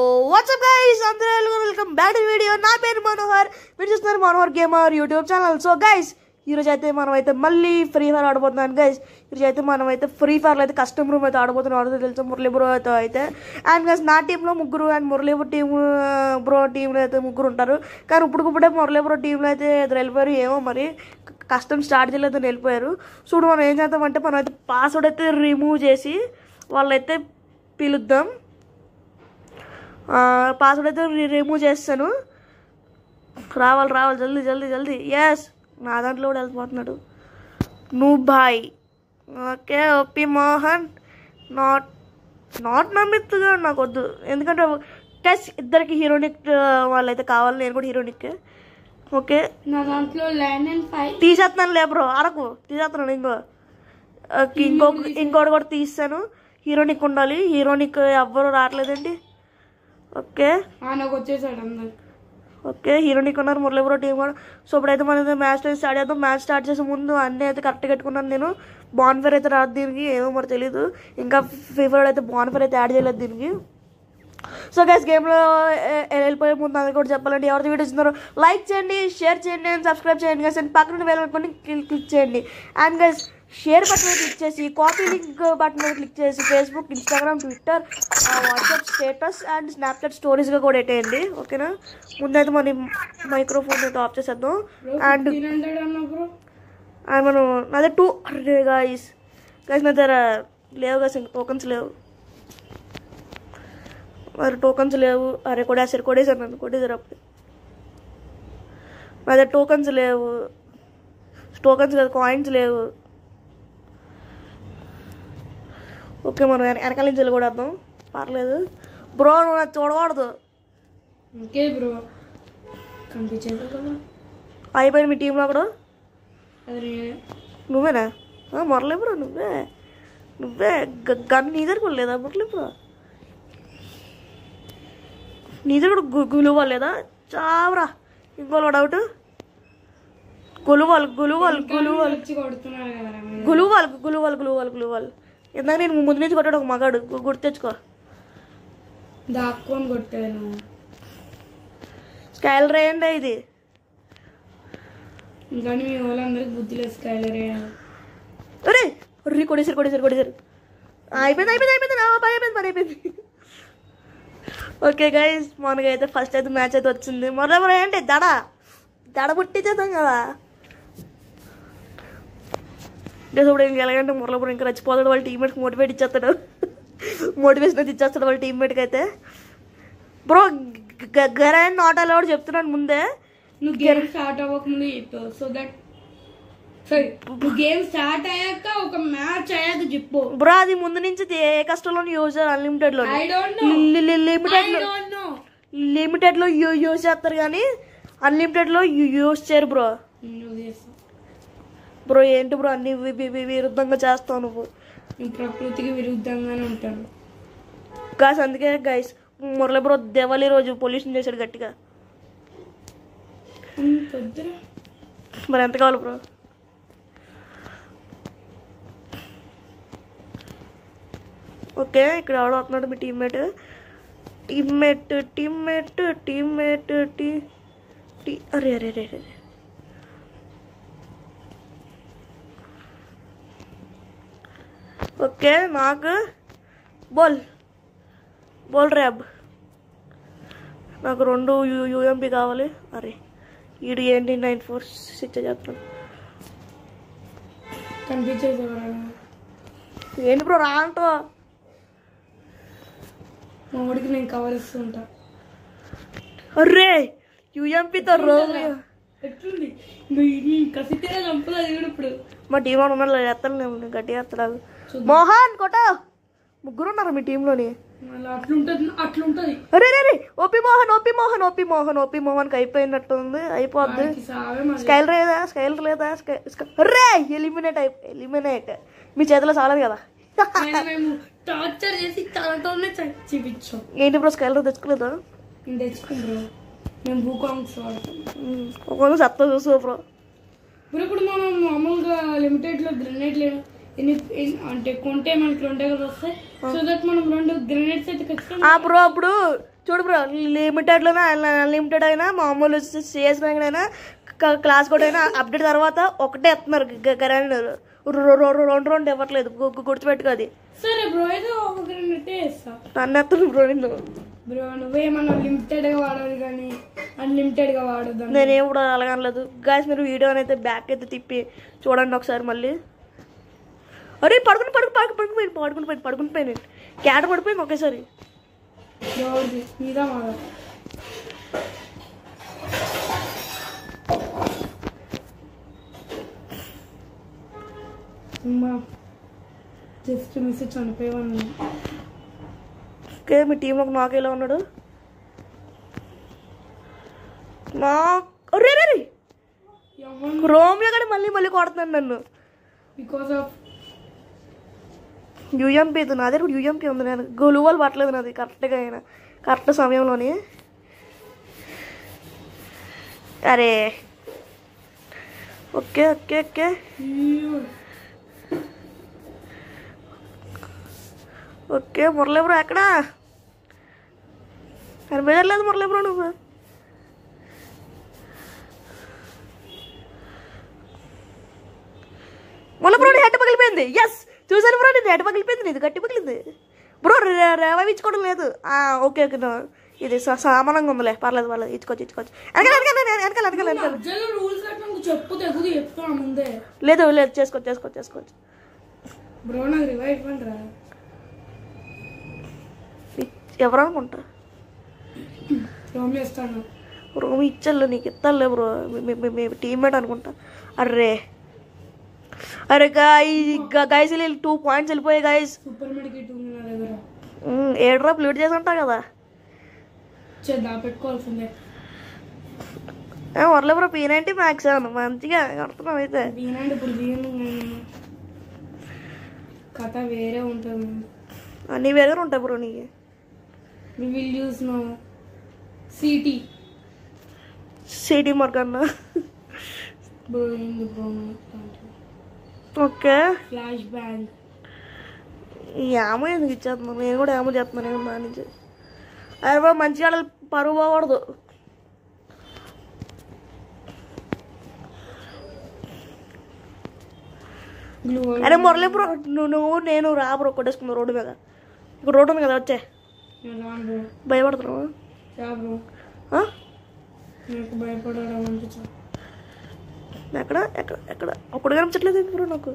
WhatsApp guys అందరూ welcome back to video నా పేరు మనోహర్ మీరు చూస్తున్నారు Manohar gamer YouTube channel so guys ఈరోజు అయితే మనం అయితే మళ్ళీ ఫ్రీ ఫైర్ ఆడబోతున్నాను గైస్ ఈరోజు అయితే మనం అయితే ఫ్రీ ఫైర్లో అయితే కస్టమ్ రూమ్ అయితే ఆడబోతున్నాం ఆడుతూ తెలుసు మురళీ బ్రో అయితే అయితే అండ్ గైస్ నా టీంలో ముగ్గురు and Murali bro team bro టీంలో అయితే ముగ్గురు ఉంటారు కానీ ఇప్పుడుకిప్పుడే మురళీ బ్రో టీంలో అయితే ఇద్దరు వెళ్ళిపోయారు ఏమో మరి కష్టం స్టార్ట్ చేయలేదు వెళ్ళిపోయారు చూడు మనం ఏం చేద్దామంటే మనం అయితే పాస్వర్డ్ అయితే రిమూవ్ చేసి వాళ్ళైతే పిలుద్దాం పాస్వర్డ్ అయితే రి- రిమూవ్ చేస్తాను రావాలి రావాలి జల్దీ జల్దీ జల్దీ ఎస్ నా దాంట్లో కూడా వెళ్ళిపోతున్నాడు నువ్వు boy okay OP Mohan not not నమ్మిత్తుగా నాకు వద్దు ఎందుకంటే టెస్ట్ ఇద్దరికి హీరోనిక్ వాళ్ళైతే కావాలి నేను కూడా హీరోనిక్ ఓకే నా దాంట్లో ల్యాండ్ అండ్ ఫైవ్ తీసేస్తున్నాను లే బ్రో అరకు తీసేస్తున్నాను ఇంకో ఓకే, ఇంకొక ఇంకోటి కూడా తీస్తాను హీరోనిక్ ఉండాలి హీరోనిక్ ఎవ్వరు రావట్లేదండి ఓకే నాకు వచ్చేసాడు అందరు ఓకే హీరోనిక్ ఉన్నారు మురళీ బ్రో టీం కూడా సో ఇప్పుడైతే మనం మ్యాచ్ స్టార్ట్ చేద్దాం మ్యాచ్ స్టార్ట్ చేసే ముందు అన్నీ అయితే కరెక్ట్ పెట్టుకున్నాను నేను బాన్ఫేర్ అయితే రాదు దీనికి ఏమో మరి తెలీదు ఇంకా ఫీవర్ అయితే బాన్ఫేర్ అయితే యాడ్ చేయలేదు దీనికి సో గైస్ గేమ్లో వెళ్ళిపోయే ముందు అది కూడా చెప్పాలండి ఎవరైతే వీడియో చూస్తున్నారో లైక్ చేయండి షేర్ చేయండి అండ్ సబ్స్క్రైబ్ చేయండి గైస్ అండ్ పక్కన వెళ్ళనుకొని క్లిక్ చేయండి అండ్ గైస్ షేర్ బటన్ మీద క్లిక్ చేసి కాపీ లింక్ బటన్ మీద క్లిక్ చేసి Facebook Instagram Twitter WhatsApp status and Snapchat స్టోరీస్గా కూడా పెట్టేయండి ఓకేనా ముందైతే మన మైక్రోఫోన్ అయితే ఆఫ్ చేసేద్దాం అండ్ త్రీ హండ్రెడ్ అన్నా బ్రో అండ్ మనం అదే టూ అరే గాయస్ గైస్ నా దగ్గర లేవు గైస్ ఇంక టోకన్స్ లేవు మరి టోకన్స్ లేవు అరే కొడేసారు కొడేసారు నన్ను కొట్టేసారు అప్పుడు నా దగ్గర టోకన్స్ లేవు టోకన్స్ కాదు కాయిన్స్ లేవు ఓకే మనం వెన- వెనకాల నుంచి వెళ్ళి కూడా వద్దాం పర్లేదు బ్రో నువ్వు నాకు చూడకూడదు ఓకే బ్రో కనిపించేది కదా అయిపోయింది మీ టీంలో కూడా అది నేనే నువ్వేనా ఆ, మురళీ బ్రో నువ్వే నువ్వే గ- గన్ నీ దగ్గర కూడా లేదా మురళీ బ్రో నీ దగ్గర కూడా గు- గులువ లేదా చావరా ఇంకో డౌట్ గులువాలు గులువాలు గులువాలు వచ్చి కొడుతున్నారు కదా రా మీరు. గులువాలు గులువాలు గులువాలు గులువాలు ఇందాక నేను ముందు నుంచి కొట్టాడు ఒక మగాడు గు- గుర్తు తెచ్చుకో దాక్కొని కొట్టాను స్కైల్ రేయండి ఇది కానీ మీ వాళ్ళందరికి బుద్ధి లేదు స్కైలర్ అరే రీ కొడేసారు కొడేసారు కొడేసారు అయిపోయింది అయిపోయింది అయిపోయింది నా పని అయిపోయింది పని అయిపోయింది ఓకే గైస్ మనకైతే ఫస్ట్ అయితే మ్యాచ్ అయితే వచ్చింది మొదల మొదల ఏంటి దడ దడ పుట్టించేద్దాం కదా ఇంకా ఇప్పుడు ఇంక ఎలాగంటే మురళపురం ఇంకా రచ్చిపోతాడు వాళ్ళ టీమ్మేట్కి మోటివేట్ ఇచ్చేస్తాడు మోటివేషన్ అయితే ఇచ్చేస్తాడు వాళ్ళ టీమ్మేట్కి అయితే బ్రో గరాన్ నాట్ అలౌడ్ చెప్తున్నాను ముందే నువ్వు గేమ్ స్టార్ట్ అవ్వకముందు చెప్పావు సో దట్ సరే నువ్వు గేమ్ స్టార్ట్ అయ్యాక ఒక మ్యాచ్ అయ్యాక చెప్పు బ్రో అది ముందు నుంచి ఏ కష్టంలో యూజ్ అన్లిమిటెడ్ లో I don't know limited I లో డోంట్ నో లిమిటెడ్ లో యూ యూజ్ చేస్తారు కానీ అన్లిమిటెడ్ లో యూజ్ చేయరు బ్రో నువ్వు చేస్తావు బ్రో ఏంటి బ్రో అన్ని వి- వి- వి- విరుద్ధంగా చేస్తావు నువ్వు నేను ప్రకృతికి విరుద్ధంగానే ఉంటాను గాస్ అందుకే గైస్ మురళి బ్రో దేవాలి రోజు పొల్యూషన్ చేశాడు గట్టిగా పొద్దురా మరి ఎంత కావాలి బ్రో ఓకే ఇక్కడ ఎవడో వస్తున్నాడు మీ టీమ్మేట్ టీమ్మేట్ టీమ్మేట్ టీమ్మేట్ టీ టీ అరే అరే అరే అరే ఓకే నాకు బోల్ బోల్ ర్యాబ్ నాకు రెండు యూ యూఎంపీ కావాలి అరే ఈడు ఏంటి నైన్ ఫోర్ సిక్స్ చెప్తాను కనిపించేది ఏంటి బ్రో రా అంటో మా వాడికి నేను కవర్ ఇస్తూ ఉంటా అర్రే యూఎంపీతో రోజు ఎట్లుంది నువ్వు కసితే చంపదు అది కూడా ఇప్పుడు మా టీం వాడు ఉన్నాడు ఎత్తాను నేను గట్టిగా ఎత్తడాలు మోహన్ కొట్ట ముగ్గురు ఉన్నారు మీ టీంలోని మళ్ళీ అట్లుంటది అట్లుంటది అరే రే రే OP Mohan OP Mohan OP Mohan OP మోహన్కి అయిపోయినట్టుంది అయిపోద్ది వాడికి సావే మళ్ళీ స్కైల్ లేదా స్కైల్ లేదా స్కై- స్కై- అర్రే ఎలిమినేట్ అయి ఎలిమినేట్ మీ చేతిలో చాలదు కదా ఆయన మేము టార్చర్ చేసి తనతోనే చూపించాం ఏంటి బ్రో స్కైల్ తెచ్చుకోలేదా నేను తెచ్చుకుంటాం మేము భూకాంగ్స్ వాడతాం ఒక సత్తా చూసు బ్రో ఇప్పుడు ఇప్పుడు మనం మామూలుగా లిమిటెడ్ లో గ్రెనేడ్లు ఎన్ని ఎన్ని- అంటే కొంటే మనకి రెండే కదా వస్తాయి సో దట్ మనం రెండు గ్రెనేడ్స్ అయితే ఖచ్చితంగా ఆ బ్రో అప్పుడు చూడు బ్రో లిమిటెడ్లోనే అన్లిమిటెడ్ అయినా మామూలు సిఎస్ ర్యాంక్ అయినా క- క్లాస్ కూడా అయినా అప్డేట్ తర్వాత ఒకటే ఎత్తున్నారు గ్రైండర్ రెండు రెండు ఇవ్వట్లేదు గు- గు- గుర్తుపెట్టుకో అది సరే బ్రో ఏదో ఒక రెండు అయితే ఇస్తా నన్ను ఎత్తున్నారు బ్రో నిన్ను బ్రో నువ్వేమన్నా లిమిటెడ్ గా వాడాలి కానీ అన్లిమిటెడ్ గా వాడొద్దు నేనేం కూడా అలాగనలేదు గాయస్ మీరు వీడియో అయితే బ్యాక్ అయితే తిప్పి చూడండి ఒకసారి మళ్ళీ అరే పడుకుని పడుకు పడుకు పడుకుపోయింది పడుకుని పోయింది పడుకుని పోయింది క్యాట్ పడిపోయింది ఒకేసారి ఎవరిది మీదా మాదా అమ్మా జస్ట్ మిస్ చనిపోయేవాడిని ఓకే మీ టీం ఒక నాకు ఎలా ఉన్నాడు నా అరే రే ఎవరు రోమియో కానీ మళ్ళీ మళ్ళీ కొడుతున్నాను నన్ను బికాస్ ఆఫ్ యూఎంపీ ఇది నాదే కూడా యూఎంపీ ఉంది నేను గొలువలు పట్టలేదు నాది కరెక్ట్గా అయినా కరెక్ట్ సమయంలోని అరే okay okay okay okay Murali bro ఎక్కడా కనిపించట్లేదు మురళీ బ్రో నువ్వు మురళీ బ్రో నీ హెడ్ పగిలిపోయింది ఎస్ చూసాను బ్రో నీ హెడ్ పగిలిపోయింది నీది గట్టి పగిలింది బ్రో రేవించుకోవడం లేదు ఆ, ఓకే ఓకే no. ఇది స- సామానంగా ఉందిలే పర్లేదు పర్లేదు ఇచ్చుకోవచ్చు ఇచ్చుకోవచ్చు వెనకాల వెనకాల వెనకాల వెనకాల వెనకాల మధ్యలో రూల్స్ అంటే నువ్వు చెప్పు తెగుదు చెప్తా ముందే లేదు లేదు చేసుకోవచ్చు చేసుకోవచ్చు చేసుకోవచ్చు బ్రో నాకు రివైవ్ ఇవ్వండి రా ఎవరు అనుకుంటా రోమ్ చేస్తాను రూమ్ ఇచ్చాను నీకు ఇస్తానులే బ్రో మీ టీమ్మేట్ అనుకుంటా అర్రే అరే గాయ గాయస్ టూ పాయింట్స్ వెళ్ళిపోయాయి గాయస్ సూపర్ మెడికేట్ ఉంది నా దగ్గర ఏ డ్రాప్ లీడ్ చేసి ఉంటావు కదా చేద్దా పెట్టుకోవాల్సిందే వర్లే బ్రో పీ నైంటీ మ్యాక్స్ అవును మంచిగా కడుతున్నాం అయితే వీనండి ఇప్పుడు వీను నేను కథ వేరే ఉంటుంది అన్నీ వేరే ఉంటాయి బ్రో నీకు we will use no city city mark అన్న బ్రో ఏంది బ్రో ఓకే ఫ్లాష్ బ్యాంగ్ ఈ ఏమో ఎందుకు ఇచ్చేస్తున్నాను నేను కూడా ఏమో చేస్తున్నాను నేను దాని నుంచి అరే బ్రో మంచిగా ఆడాలి, పరువు పోకూడదు గ్లూ అరే మురళి బ్రో నువ్వు నువ్వు నేను రా బ్రో కొట్టేసుకున్నావు రోడ్డు మీద ఇక్కడ రోడ్డు ఉంది కదా వచ్చే రాను బ్రో భయపడుతున్నావా యా బ్రో ఆ? నాకు భయపడడం అనిపించదు ఎక్కడ ఎక్కడ ఎక్కడ అప్పుడు కనిపించట్లేదు ఏంటి బ్రో నాకు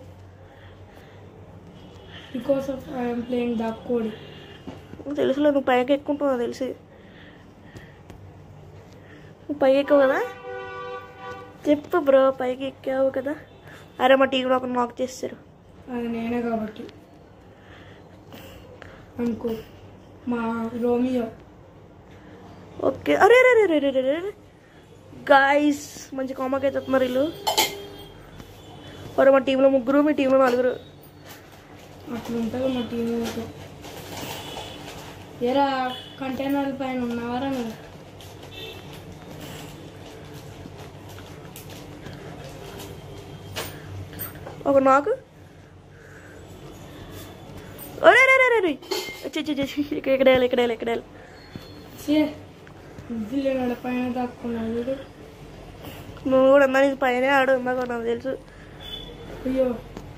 because of I'm playing the code తెలుసులే నువ్వు పైకి ఎక్కుంటున్నావు తెలిసి నువ్వు పైకి ఎక్కవు కదా చెప్పు బ్రో పైకి ఎక్కావు కదా అరే మా టీవీలో ఒక మాక్ చేస్తారు అది నేనే కాబట్టి అనుకో మా రోమియో ఓకే అరే అరే అరే అరే అరే అరే గాయస్ మంచి కామక్ అయితే వస్తున్నారు వీళ్ళు మరి మా టీంలో ముగ్గురు మీ టీంలో నలుగురు అట్లా ఉంటుంది మా టీం ఎరా కంటైనర్ పైన ఉన్నావారా నువ్వు ఒక నాకు అరే అరే అరే అరే చి చి చి ఇక్కడ ఇక్కడ వెళ్ళి, ఇక్కడ వెళ్ళి, ఇక్కడ వెళ్ళి. చే ఇల్లు పైన దాక్కున్నావు చూడు నువ్వు కూడా అన్నా నీది పైన ఆడు ఇందాక నాకు తెలుసు అయ్యో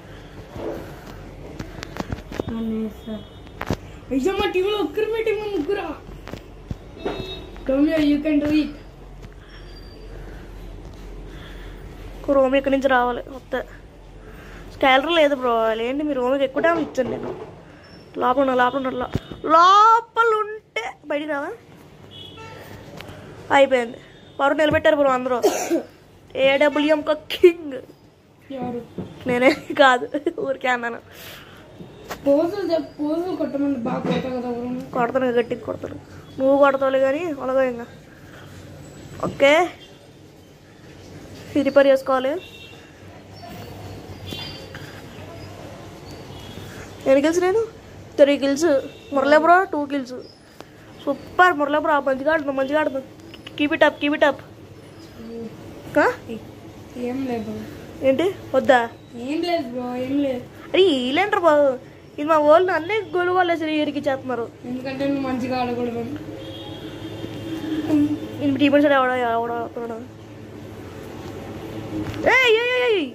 నన్ను వేస్తారు. అయ్యో మా టీంలో ఒక్కరు మీ టీంలో ముగ్గురా Romeo you can do it రోమ్ ఇక్కడి నుంచి రావాలి వస్తే స్కాలర్ లేదు బ్రో ఏంటి మీ రోమ్కి ఎక్కువ టైం ఇచ్చాను నేను లోపల ఉన్నా లోపల ఉన్నా లో- లోపల ఉంటే బయటికి రావా అయిపోయింది పరు నిలబెట్టారు బ్రో అందరూ ఏడబ్ల్యూఎం కింగ్ ఎవరు నేనే కాదు ఊరికే అన్నాను పోజులు చెప్ పోజులు కొట్టమని బాగా కొడతా కదా ఎవరు కొడతాను గట్టిగా కొడతాను నువ్వు కొడతావులే కానీ అలాగే ఇంకా ఓకే ఇది రిపేర్ చేసుకోవాలి ఎన్ని కిల్స్ నేను three kills Murali bro two kills super Murali bro మంచిగా ఆడుతున్నావు మంచిగా ఆడుతున్నావు keep it up keep it up ఏం లేదు bro. ఏంటి వద్దా ఏం లేదు బ్రో ఏం లేదు అరే వీళ్ళేంటారు బాబు ఇది మా వాళ్ళు అన్నీ గొలుగు వాళ్ళు అసలు ఇరికి చేస్తున్నారు ఎందుకంటే నువ్వు మంచిగా ఆడకూడదు నేను టీం సైడ్ ఎవడ ఎవడ ఎవడ ఏయ్ ఏయ్ ఏయ్, ఏయ్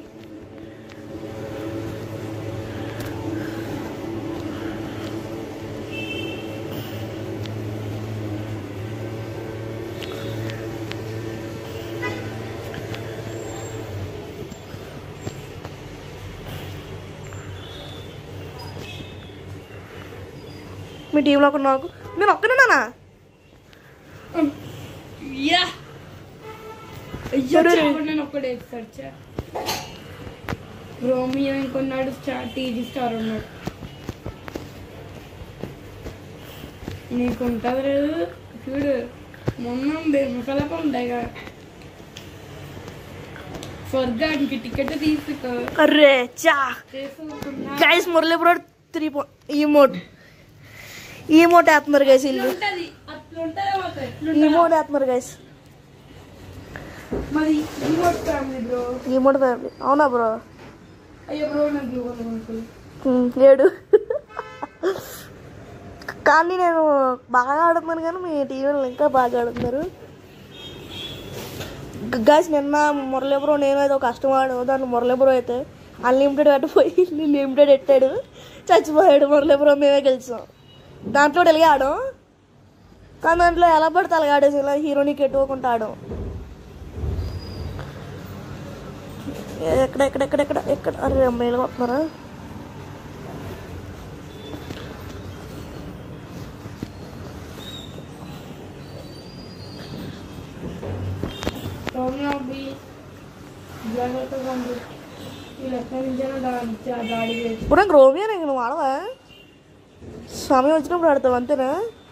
మీ టీంలో ఒక నాకు నేను ఒక్కనున్నానా యా అయ్యో అరే. చావడు నేను ఒక్కడే సెర్చ్ రోమియో ఇంకొన్నాడు స్టార్ టీజీ స్టార్ ఉన్నాడు నీకుంటుంది లేదు చూడు మొన్న ఉంది ముసలప ఉంటాయి కదా స్వర్గానికి టికెట్ తీసుకో అర్రే చా చేసుకున్నా గైస్ మురళీ బ్రో త్రీ ఈ మోట్ ఈ మోట్ వేస్తున్నారు గైస్ ఇల్లు అట్లుంటది అట్లుంటది మాకు ఈ ఎట్లుంటది మోట్ వేస్తున్నారు గైస్ మరి రిమోట్ ఫ్యామిలీ బ్రో ఈ మోట్ ఫ్యామిలీ అవునా బ్రో అయ్యో బ్రో నాకు గ్లూకోజ్ అనుకోలేదు ఉమ్, ఏడు కానీ నేను బాగా ఆడుతున్నాను కానీ మీ టీవీలో ఇంకా బాగా ఆడుతున్నారు గైస్ నిన్న మురళీ బ్రో నేను ఏదో కష్టమాడు దాన్ని మురళీ బ్రో అయితే అన్లిమిటెడ్ పెట్టిపోయి లిమిటెడ్ ఎట్టాడు చచ్చిపోయాడు మురళీ బ్రో మేమే గెలిచాం దాంట్లో వెళ్ళి ఆడం కానీ దాంట్లో ఎలా పడితే అలాగే ఆడేసి ఇలా హీరోనికి ఎట్టుకోకుండా ఆడం ఎక్కడ ఎక్కడ ఎక్కడ ఎక్కడ ఎక్కడ అరే అమ్మాయిలు వస్తున్నారా రోమియోకి జాగ్రత్తగా ఉంది వీళ్ళు ఎక్కడి నుంచైనా దా- దాడి చేసి ఇప్పుడు నాకు రోమియో నీకు నువ్వు ఆడవా సమయం వచ్చినప్పుడు ఆడతావు అంతేనా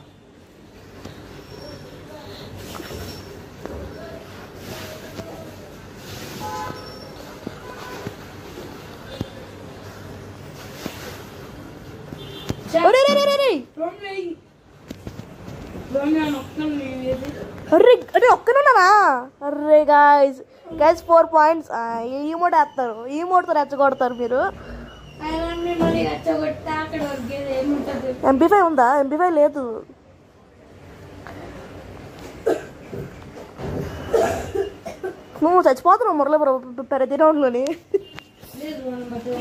ఒరే, రే, రే, రే, రే. రోమియో రోమియో ఒక్కరు లేదు అర్రే అరే ఒక్కనున్నానా అర్రే గాయస్ గైస్ ఫోర్ పాయింట్స్ ఈ మోడ్ వేస్తారు ఈ మోడ్తో రెచ్చగొడతారు మీరు అవన్నీ మళ్ళీ రెచ్చగొట్టి అక్కడ వరకేది ఏముంటది ఎంపీ ఫైవ్ ఉందా ఎంపీ ఫైవ్ లేదు నువ్వు చచ్చిపోతున్నావు మురళి ప్రతి రౌండ్లోని లేదు మనం బట్టి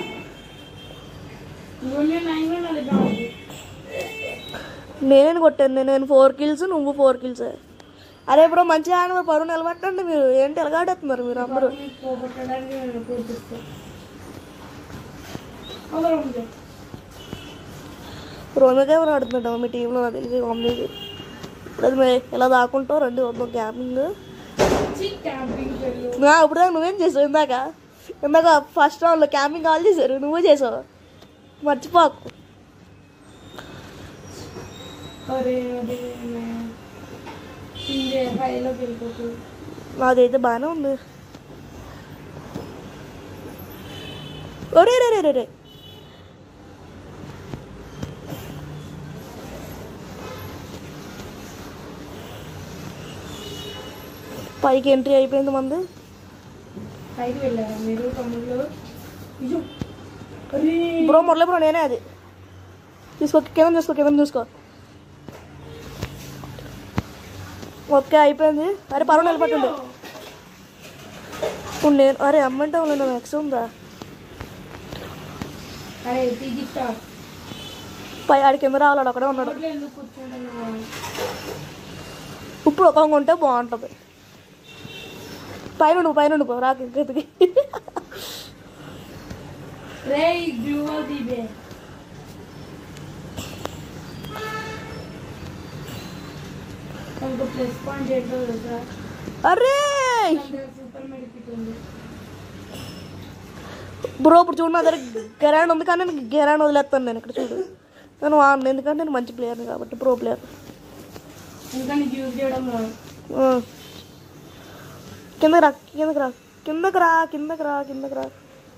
రోమియో నైన్ లో నాది బాగుంది నేనేం కొట్టాను నేను ఫోర్ కిల్స్ నువ్వు ఫోర్ కిల్స్ అరే బ్రో మంచిగా ఆడ పరువు నిలబట్టండి మీరు ఏంటి ఎలాగాడుతున్నారు మీరు అందరూ పోగొట్టడానికి నేను పూర్తిస్తాను అవసరం ఉంది రోమిగా ఎవరు ఆడుతుంటాం మీ టీంలో నాకు తెలిసి కాంబినేషన్ ఇప్పుడు అది మే- ఇలా దాక్కుంటావు రండి వద్దాం క్యాంపింగ్ క్యాంపింగ్ వెళ్ళు ఇప్పుడు దాకా నువ్వేం చేసావు ఇందాక ఇందాక ఫస్ట్ రౌండ్లో క్యాంపింగ్ కాల్ చేశారు నువ్వు చేసావు మర్చిపోకు అరే అదే ఇందే ఫైవ్లోకి వెళ్ళిపోతు నాదైతే బాగానే ఉంది ఒరే రే రే రే రే పైకి ఎంట్రీ అయిపోయింది మంది పైకి వెళ్ళారా మీరు తమ్ముళ్ళు ఇజు అరే బ్రో మురళి బ్రో నేనే అది తీసుకో కింద చూసుకో కింద చూసుకో ఓకే అయిపోయింది అరే పర్వ నిలబట్టుండే ఇప్పుడు నేను అరే అమ్మంటే నేను ఎక్స్ ఉందా అరే టీజీ స్టార్ పై ఆడి కింద రావాలి ఆడు అక్కడే ఉన్నాడు రోడ్లో ఎందుకు కూర్చుంటున్నావు ఇప్పుడు ఒక ఉంటే బాగుంటుంది పైన ఉండు, పైన ఉండు పో, రాకు కిందకి రే గ్లూవో దిబే ఇంకో ప్లస్ పాయింట్ ఏంటో తెలుసా అరే సూపర్ మెడికిట్ ఉంది బ్రో ఇప్పుడు చూడు నా దగ్గర గెరాన్ ఉంది కానీ నేను గెరాన్ వదిలేస్తాను నేను ఇక్కడ చూడు నేను వాడిని ఎందుకంటే నేను మంచి ప్లేయర్ని కాబట్టి ప్రో ప్లేయర్ ఇంకా నీకు యూజ్ చేయడం రాదు కిందకి రా కిందకి రా కిందకి రా కిందకి రా కిందకి రా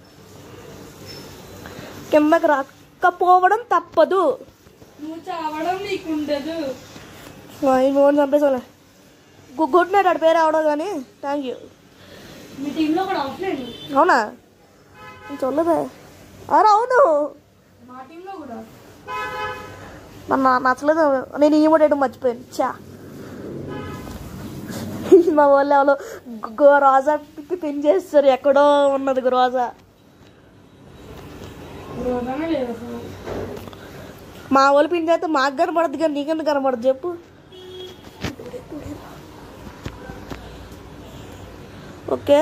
కిందకి రాకపోవడం తప్పదు నువ్వు చావడం నీకు ఉండదు ఈ మూడు చంపేసాలే గుడ్ నైట్ ఆడి పేరు అవడం కానీ థ్యాంక్ యూ మీ టీంలో కూడా ఆఫ్లైన్ అవునా నేను చూడలేదే అరే అవును మా టీంలో కూడా మన నచ్చలేదు నేను ఈ మూడు మర్చిపోయాను చా మా వాళ్ళు ఎవరో గో రోజా పిన్ చేస్తారు ఎక్కడో ఉన్నది రోజా రోజానే లేదు అసలు మా వాళ్ళు పిన్ చేస్తే మాకు కనపడద్దు కానీ నీకెందుకు కనపడదు చెప్పు ఓకే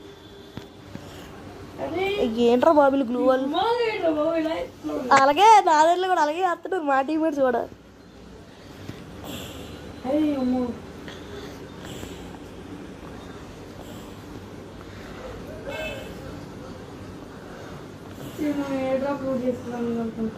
అదే ఏంట్రా బాబులు గ్లూ వాళ్ళు మాదేంట్రా బాబు ఇలా ఇస్తున్నావు? అలాగే నా దగ్గర కూడా అలాగే వేస్తున్నారు మా టీమేట్స్ కూడా అయ్యో అమ్మో. నేను ఏ డ్రాప్ లోడ్ చేస్తున్నాను అనుకుంటా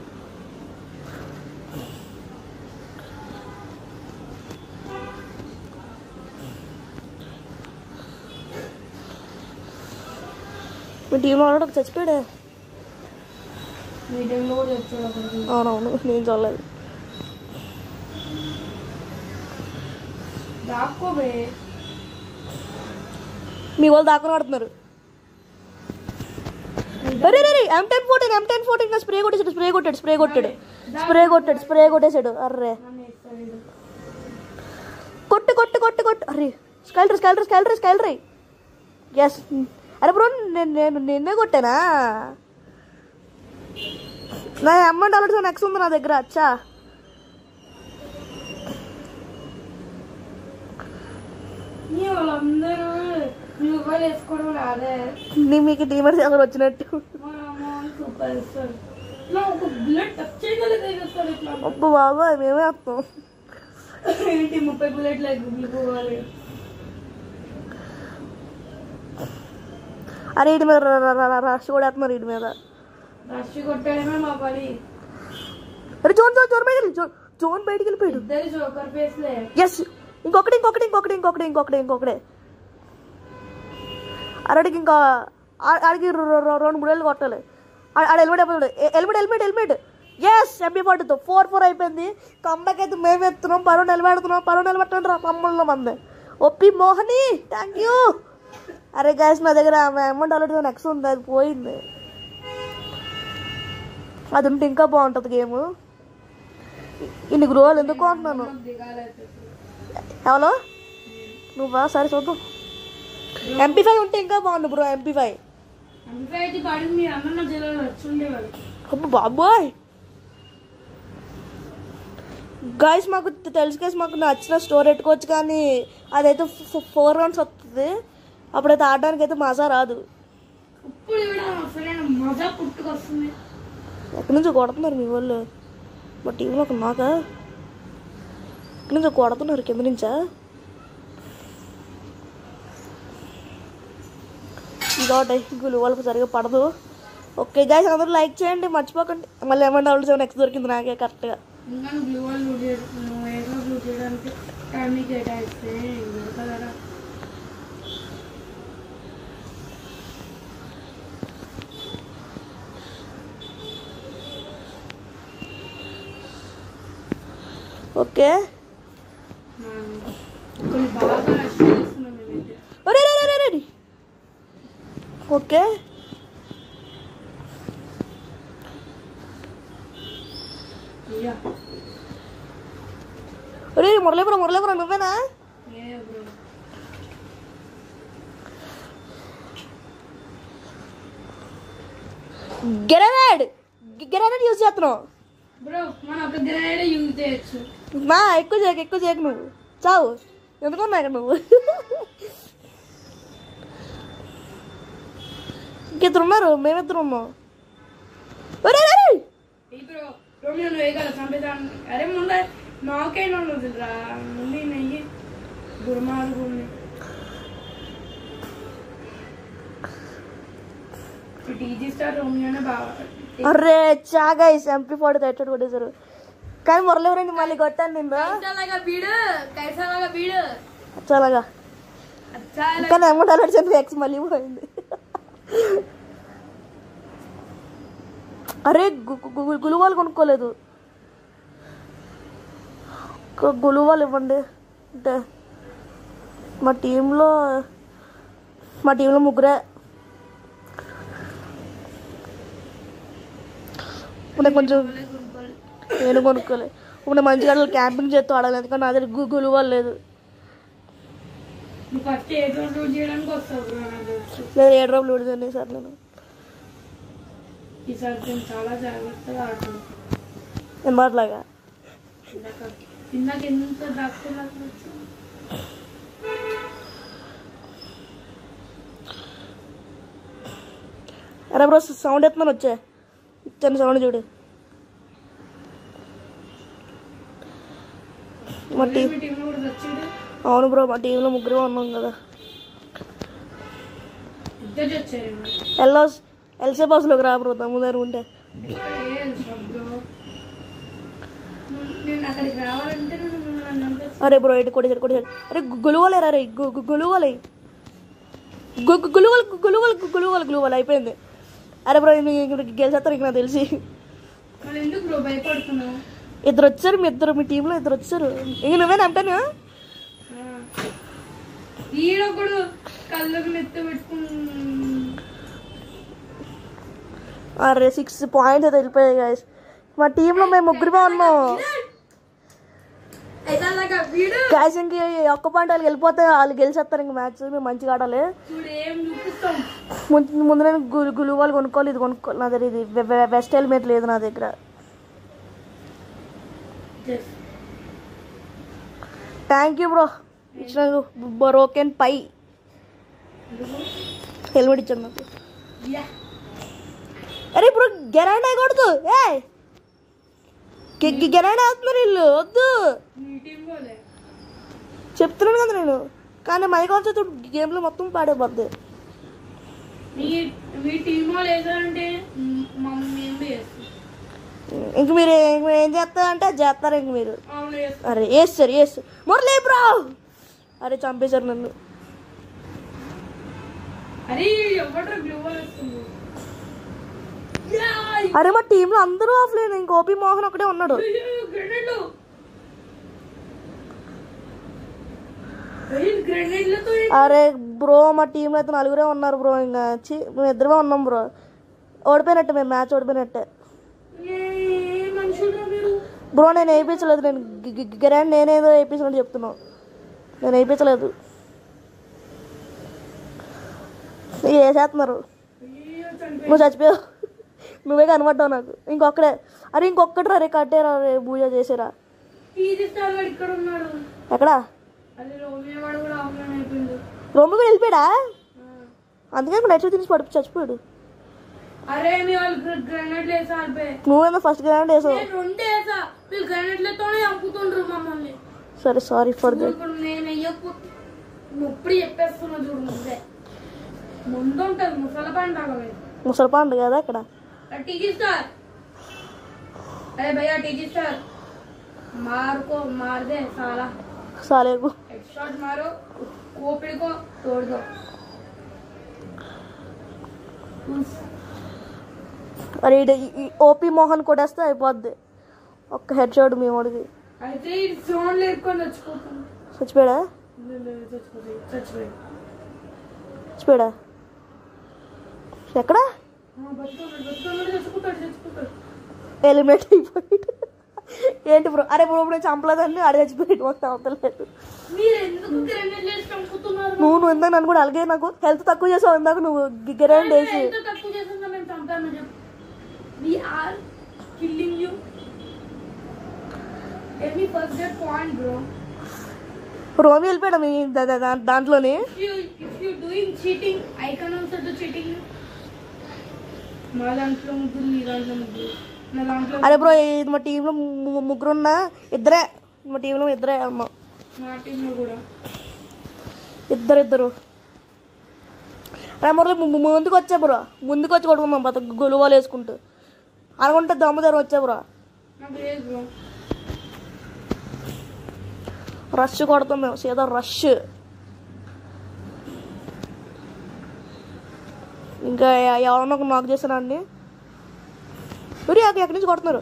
మీ టీంలో ఉన్నాడు ఒక చచ్చిపోయాడే మీటింగ్లో కూడా చెప్తాడు అక్కడికి అవునవును నేను చూడలేదు దాక్కోబే మీ వాళ్ళు దాక్కుని ఆడుతున్నారు అరే రే M ten fourteen M ten fourteen spray కొట్టేసాడు స్ప్రే కొట్టాడు స్ప్రే కొట్టాడు స్ప్రే కొట్టాడు స్ప్రే కొట్టేశాడు అర్రే నన్ను వేస్తాడు వీడు. కొట్టు కొట్టు కొట్టు కొట్టు అరే స్కైలరీ స్కైలరీ స్కైలరీ స్కైలరీ ఎస్ అరే బ్రో నేను నేను నిన్నే కొట్టానా నా అమౌంట్ ఆల్రెడీ నెక్స్ట్ ఉంది నా దగ్గర అచ్చా నీ వాళ్ళందరూ నువ్వు వేసుకోవడం రాదే నీ మీకు టీమర్స్ ఎవరు వచ్చినట్టు మా అమ్మ సూపర్ ఇస్తారు ఇట్లా ఒక బుల్లెట్ టచ్ చేయగలిగే చేస్తారు ఇట్లా అబ్బో బాబా మేమే వస్తాం ఏంటి ముప్పై బుల్లెట్లు ఎగ్గిపోవాలి అరే ఇటు మీద ర- ర- ర- రష్ కూడా వేస్తున్నారు ఇటు మీద రష్ కొట్టడమే మా పని అరే జోన్ జోన్ జోన్ బయటికి వెళ్ళి- జోన్ జోన్ బయటికి వెళ్ళిపోయాడు ఇద్దరు జోకర్ ఫేస్లే ఎస్ ఇంకొకటి ఇంకొకటి ఇంకొకటి ఇంకొకటి ఇంకొకటి ఇంకొకటి అరడికి ఇంకా ఆ- ఆడికి రొ- రొ- రొ- రెండు మూడేళ్ళు కొట్టాలి ఆ- ఆడ హెల్మెట్ అయిపోయాడు helmet helmet helmet S MP ఫార్టీతో ఫోర్ ఫోర్ అయిపోయింది కమ్మకి అయితే మేము ఎత్తున్నాం పరువు నిలబెడుతున్నాం పరువు నిలబెట్టండి రా తమ్ముళ్ళ మంది ఒప్పి మోహని థ్యాంక్ యూ అరే గ్యాస్ నా దగ్గర అమౌంట్ ఆల్రెడీ నెక్స్ట్ ఉంది అది పోయింది అది ఉంటే ఇంకా బాగుంటుంది గేమ్ ఇన్ని గ్రోలు ఎందుకు కొంటున్నాను దిగాలైతే ఎవలో నువ్వా సరే చూద్దాం ఎంపీ ఫైవ్ ఉంటే ఇంకా బాగుండు బ్రో ఎంపీ ఫైవ్ అందుకే అయితే పడింది మీరు అన్న జిల్లాలో వచ్చి ఉండేవాళ్ళు అబ్బో బాబోయ్ గాయస్ మాకు తె- తెలుసు కేసు మాకు నచ్చిన స్టోర్ పెట్టుకోవచ్చు కానీ అదైతే ఫోర్ రౌండ్స్ వస్తుంది అప్పుడైతే ఆడడానికి అయితే మజా రాదు ఇప్పుడు కూడా అసలైన మజా పుట్టుకొస్తుంది ఎక్కడి నుంచో కొడుతున్నారు మీ వాళ్ళు మా టీంలో ఒక నాక ఎక్కడి నుంచో కొడుతున్నారు కింద నుంచా ఇదొకటి గులు వాళ్ళకి సరిగా పడదు ఓకే గాయస్ అందరూ లైక్ చేయండి మర్చిపోకండి మళ్ళీ ఏమన్నా వాళ్ళు నెక్స్ట్ దొరికింది నాకే కరెక్ట్గా ఇంకా నువ్వు బ్లూ వాళ్ళు లూట్ చేస్తున్నావు ఏదో బ్లూ చేయడానికి టైం కేటాయిస్తే దొరకదరా ఓకే కొన్ని బాగా రష్ చేస్తున్నాం మేమైతే ఒరే రే రే రే రే ఓకే అయ్యా ఒరే మురళీపురం మురళీపురం నువ్వేనా ఏ బ్రో గెరనాడ్ గెరనాడ్ యూజ్ చేస్తున్నావు బ్రో మనం ఒక గ్రైడ్ యూజ్ చేయొచ్చు మా ఎక్కువ చేయకు ఎక్కువ చేయకు నువ్వు చావు ఎందుకున్నా ఇక్కడ నువ్వు ఇంకిద్దరు ఉన్నారు మేమిద్దరు ఉన్నాం ఒరే రే రే. ఈ బ్రో రోమియో నువ్వు వేయగల చంపేదాన్ని అరే ముందే నాకైనా వదిలిరా ముందు నెయ్యి దుర్మార్గుని టీజీ స్టార్ రోమియోనే బాగా అర్రే చాగా ఎంపీ ఫోటో తట్టడు కొట్టేశారు కానీ మురళీవరండి మళ్ళీ కొట్టాను నిన్ను కైసాలాగా బీడు కైసాలాగా బీడు చాలాగా అచ్చా కానీ అమౌంట్ అలర్ట్ ఎక్స్ మళ్ళీ పోయింది అరే గు- గు- గు- గులువాలు కొనుక్కోలేదు ఒక గులువాలు ఇవ్వండి అంటే మా టీంలో మా టీంలో ముగ్గురే ఇప్పుడు నేను కొంచెం నేను కొనుక్కోలే ఇప్పుడు నేను మంచిగా క్యాంపింగ్ చేస్తూ ఆడాలి ఎందుకంటే నా దగ్గర గు- గులువాలు లేదు నువ్వు ఫస్ట్ ఏ రోజు చేయడానికి వస్తావు బ్రో నాకు తెలుసు లేదు ఏడు రూపాయలు విడుదల సార్ నేను ఈసారి నేను చాలా జాగ్రత్తగా ఆడుతున్నాను నేను మాట్లాగా ఇందాక ఇందాక ఎంత దాక్కున్నట్టు వచ్చావు? అరే బ్రో సౌండ్ ఎత్తున్నాను వచ్చే ఇచ్చాను సౌండ్ చూడు మా టీం మీ టీంలో కూడా వచ్చాడు అవును బ్రో మా టీంలో ముగ్గురు ఉన్నాం కదా ఇద్దరు వచ్చారు ఎల్లో ఎల్సే బస్సులోకి రా బ్రో తమ్ముదారు ఉంటే బ్రో నేను అక్కడికి రావాలంటే నువ్వు నన్ను అంత అరే బ్రో ఇటు కొట్టేసాడు కొట్టేసాడు అరే గులువలేరా రే గులువలే గులువలు గులువలు గులువలు గులువలు అయిపోయింది అరే బ్రో గెలిచేస్తారు ఇక నాకు తెలిసి మరి ఎందుకు బ్రో భయపడుతున్నావు ఇద్దరు వచ్చారు మీ ఇద్దరు మీ టీంలో ఇద్దరు వచ్చారు ఇంక నువ్వే నమ్ముతాను ఈడొకడు కళ్ళకు నెత్తి పెట్టుకుని అరే సిక్స్ పాయింట్స్ అయితే వెళ్ళిపోయాయి guys. మా టీంలో మేము ముగ్గురుమే ఉన్నాం అయితే అలాగా వీడు గాయస్ ఇంక ఈ ఒక్క పాయింట్ వాళ్ళు వెళ్ళిపోతే వాళ్ళు గెలిచేస్తారు ఇంక మ్యాచ్ మేము మంచిగా ఆడాలి చూడు ఏం చూపిస్తాం ముందు ముందు నేను గులు గులువాలు కొనుక్కోవాలి ఇది కొనుక్కోవాలి నా దగ్గర ఇది వె- వె- వెస్ట్ హెల్మెట్ లేదు నా దగ్గర జస్ట్ థ్యాంక్ యూ బ్రో ఇచ్చిన బ్రోకెన్ పై హెల్మెట్ ఇచ్చాను నాకు యా అరే ఇప్పుడు గెరాండ్ అయ్యకూడదు ఏ గెరాండ్ అవుతున్నారు వీళ్ళు వద్దు మీ టీం పోలే చెప్తున్నాను కదా నేను కానీ మైక్ ఆఫ్ చేస్తే గేమ్లో మొత్తం పాడైపోద్ది మీ మీ టీం వాళ్ళు వేసారంటే మమ్మీ ఏం చేస్తాం ఇంక మీరు ఇంక మీరు ఏం చేస్తారంటే అది చేస్తారు ఇంక మీరు అవును చేస్తాం అరే వేస్తారు వేస్తారు మురళీ బ్రో అరే చంపేశారు నన్ను అరే ఎవరు గ్లూ వస్తుంది అరే మా టీంలో అందరూ ఆఫ్లైన్ ఇంక ఓపీ మోహన్ ఒకటే ఉన్నాడు గ్రెనేడ్లు గ్రెనేడ్లతో అరే బ్రో మా టీంలో అయితే నలుగురే ఉన్నారు బ్రో ఇంకా చి మేము ఇద్దరమే ఉన్నాం బ్రో ఓడిపోయినట్టే మేము మ్యాచ్ ఓడిపోయినట్టే ఏ మనుషులు మీరు బ్రో నేను వేయించలేదు నేను గ్రాండ్ నేనేదో వేయించినట్టు చెప్తున్నావు నేను వేయించలేదు ఇక వేసేస్తున్నారు అయ్యో చనిపోయి నువ్వు చచ్చిపోయావు నువ్వే కనబడ్డావు నాకు ఇంకొక్కడే అరే ఇంకొక్కటి రా రే కట్టేరా రే పూజ చేసేరా టీజీ స్టార్ వాడు ఇక్కడ ఉన్నాడు ఎక్కడా అది రోమియో వాడు కూడా ఆఫ్లైన్ అయిపోయింది రొమ్మ కూడా వెళ్ళిపోయాడా ఆ. అందుకే నైట్ తినేసి పడిపి చచ్చిపోయాడు అరే మీ వాళ్ళు గ్రెనేడ్లు వేసా ఆడిపోయి నువ్వేమో ఫస్ట్ గ్రాండ్ వేసావు నేను రెండు వేసా వీళ్ళు గ్రెనేడ్లతోనే చంపుతుండ్రు మమ్మల్ని సరే సారీ ఫర్ ద ఇప్పుడు నేను వెయ్యకపోతే నొప్పి చెప్పేస్తున్నా చూడు ముందే ముందు ఉంటుంది ముసల పండుగ ముసలి పండు కదా అక్కడ टीजी स्टार अरे भैया टीजी स्टार मार को मार दे साला సాలేకు हेडशॉट मारो खोपड़ी को तोड़ दो उस అరే ఓపీ మోహన్ కొట్టేస్తే అయిపోద్ది ఒక్క హెడ్ షాట్ మీ వాడికి అయితే ఈ జోన్ లేకొని చచ్చిపోతుంది చచ్చిపోయాడా లే, లే, చచ్చిపోతాయి చచ్చిపోయి చచ్చిపోయాడా ఎక్కడ బతుకున్నాడు బతుకున్నాడు చచ్చిపోతాడు చచ్చిపోతాడు ఎలిమినేట్ అయిపోయాడు ఏంటి బ్రో అరే బ్రో ఇప్పుడు చంపలేదండి అడే చచ్చిపోయాడు మొత్తం అవతలేదు మీరు ఎందుకు గ్రెనేడ్ వేసి చంపుతున్నారు నువ్వు నువ్వు ఇందాక నన్ను కూడా అలాగే నాకు హెల్త్ తక్కువ చేసావు ఇందాక నువ్వు గిగ్గరేండి వేసి ఎంత తక్కువ చేసిందో మేము చంపాము చెప్పు we are killing you any first date point bro రోమి వెళ్ళిపోయాడు మీ దా- దా- దా- దాంట్లోని if you if you doing cheating i can also do cheating మా దాంట్లో ముగ్గురు మీ దాంట్లో ముగ్గురు నా దాంట్లో అరే బ్రో ఇది మా టీంలో ముగ్గురు ఉన్నా ఇద్దరే మా టీంలో ఇద్దరే ఉన్నాం మా టీంలో కూడా ఇద్దరు ఇద్దరు అరే మురళి ము- ము- ముందుకు వచ్చా బ్రో ముందుకు వచ్చి కొట్టుకుందాం పత గొలువాలు వేసుకుంటూ అనుకుంటే దమ్ము దగ్గర వచ్చా బ్రో నాకు లేదు బ్రో రష్ కొడతాం మేము సీదా రష్ ఇంకా ఎ- ఎవరన్నా ఒక నాక్ చేస్తారా అండి మరి అక్కడ ఎక్కడి నుంచి కొడుతున్నారు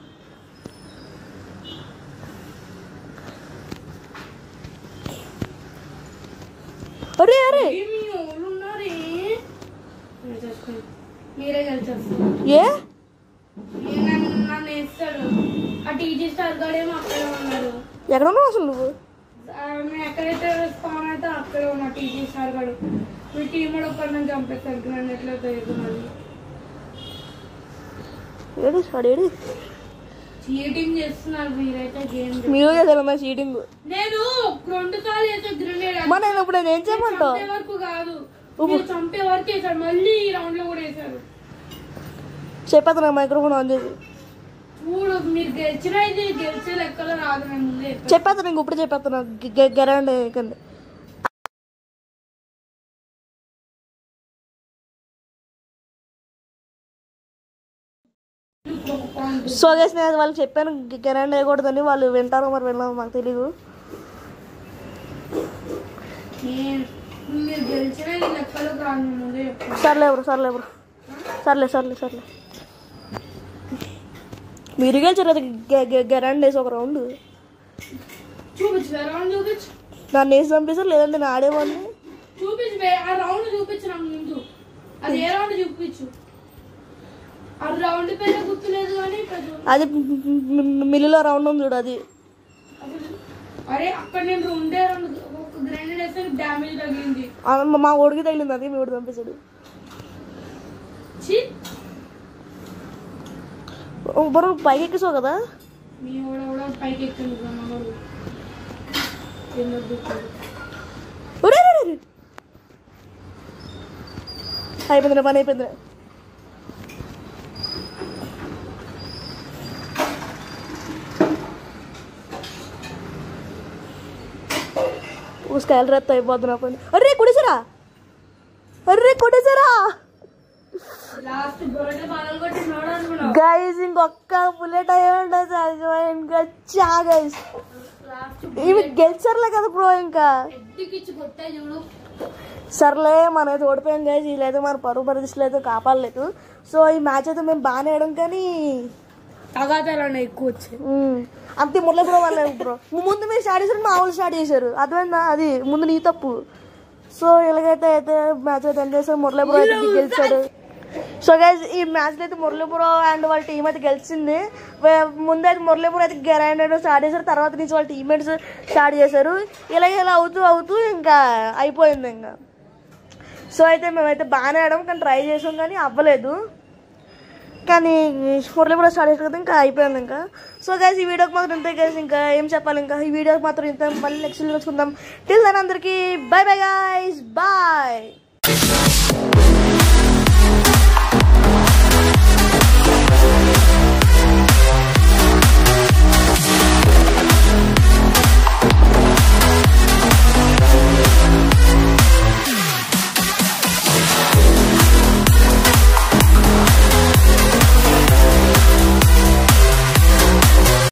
అరే అరే ఏమి ఎవరు ఉన్నారే నేను చచ్చిపోయాను. మీరే కలిసేస్తారు ఏ నన్ను నన్ను వేస్తాడు ఆ టీజీ స్టార్ గాడేమో అక్కడే ఉన్నాడు ఎక్కడ ఉన్నావు అసలు నువ్వు ఆ మేము ఎక్కడైతే స్పాన్ అయితే అక్కడే ఉన్నా టీజీ సార్ గడు మీ టీం కూడా ఒక్కడి నుంచి చంపేస్తారు నన్ను ఎట్లా తెలియదు మళ్ళీ ఏడి వాడు ఏడి చీటింగ్ చేస్తున్నారు మీరైతే గేమ్ మీరు చేశారు మా చీటింగ్ నేను రెండు సార్లు వేసే గ్రెనేడ్ మా నేను ఇప్పుడు నేను ఏం చేయమంటావు చంపే వరకు కాదు మీరు చంపే వరకు వేసారు మళ్ళీ ఈ రౌండ్ లో కూడా వేసారు చెప్పేస్తున్నా మైక్రోఫోన్ ఆన్ చేసి చూడు మీరు గెలిచినా ఇది గెలిచే లెక్కలో రాదు నేను ముందే చెప్పాను. చెప్పేస్తాను ఇంక ఇప్పుడు చెప్పేస్తున్నా గెరండి కండి ఇప్పుడు ఒక పాయింట్ సో గైస్ నేను వాళ్ళకి చెప్పాను గెరండి వేయకూడదని వాళ్ళు వింటారో మరి వినలేదు మాకు తెలియదు నేను మీరు గెలిచినా ఈ లెక్కలోకి రాదు నేను ముందే చెప్పాను సర్లే బ్రో సర్లే బ్రో సర్లే సర్లే సర్లే మీరు గెలిచారు అది గెరండి వేసి ఒక రౌండ్ చూపించు వేరే రౌండ్ చూపించు నన్ను వేసి పంపిస్తారు లేదంటే నేను ఆడేవాడిని చూపించు వే- ఆ రౌండ్ చూపించు నాకు ముందు అది ఏ రౌండ్ చూపించు ఆ రౌండ్ పేరు గుర్తులేదు కానీ పెద్ద- అది మిల్లులో రౌండ్ ఉంది చూడు అది అసలు అరే అక్కడ నేను ఉండే రెండు ఒక గ్రైండ్ వేస్తే డ్యామేజ్ తగిలింది ఆ మా ఓడికి తగిలింది అది మీ ఓడి పంపించాడు ఛీ బరు పైకి ఎక్కిసావు కదా మీ వాడు కూడా పైకి ఎక్కింది మనోడు కింద దూకాడు. ఒరే, ఒరే, ఒరే. అయిపోయింది నా పని అయిపోయింది ఉస్కాయలు రద్దు అయిపోద్ది నా పని అర్రే కొట్టేసారా అర్రే కొట్టేసారా లాస్ట్ గొర్రెలు బాధలు కొట్టి నోడు అనుకున్నావు గైస్ ఇంకొక్క బుల్లెట్ అయ్యండి ఇంకా చా గైస్ లాస్ట్ ఇవి గెలిచారులే కదా బ్రో ఇంకా ఎడ్డికిచ్చి కొట్టే చూడు సర్లే మనమైతే ఓడిపోయాం గైస్ వీళ్ళైతే మన పరువు పరిస్థితులు అయితే కాపాడలేదు సో ఈ మ్యాచ్ అయితే మేము బాగానే ఆడాం కానీ తగాదాలన్న ఎక్కువ వచ్చాయి ఉమ్, అంతే మురళి బ్రో వాళ్ళే బ్రో ముందు మీరు స్టార్ట్ చేశారు మా వాళ్ళు స్టార్ట్ చేశారు అర్థమైందా అది ముందు నీ తప్పు సో ఇలాగైతే అయితే మ్యాచ్ అయితే ఎండ్ చేశారు మురళి బ్రో అయితే గెలిచాడు సో గైజ్ ఈ మ్యాచ్లో అయితే మురళి బ్రో అండ్ వాళ్ళ టీం అయితే గెలిచింది వే- ముందు అయితే మురళి బ్రో అయితే గ్రాండ్ స్టార్ట్ చేశారు తర్వాత నుంచి వాళ్ళ టీమ్మేట్స్ స్టార్ట్ చేశారు ఇలాగే ఇలా అవుతూ అవుతూ ఇంకా అయిపోయింది ఇంకా సో అయితే మేమైతే బాగానే ఆడాం కానీ ట్రై చేసాం కానీ అవ్వలేదు కానీ మురళి కూడా స్టార్ట్ చేసారు కదా ఇంకా అయిపోయింది ఇంకా సో గైస్ ఈ వీడియోకి మాత్రం ఇంతే గైస్ ఇంకా ఏం చెప్పాలి ఇంకా ఈ వీడియోకి మాత్రం ఇంత మళ్ళీ నెక్స్ట్ వీడియో వచ్చుకుందాం టిల్ దాని అందరికీ బాయ్ బాయ్ గైస్ బాయ్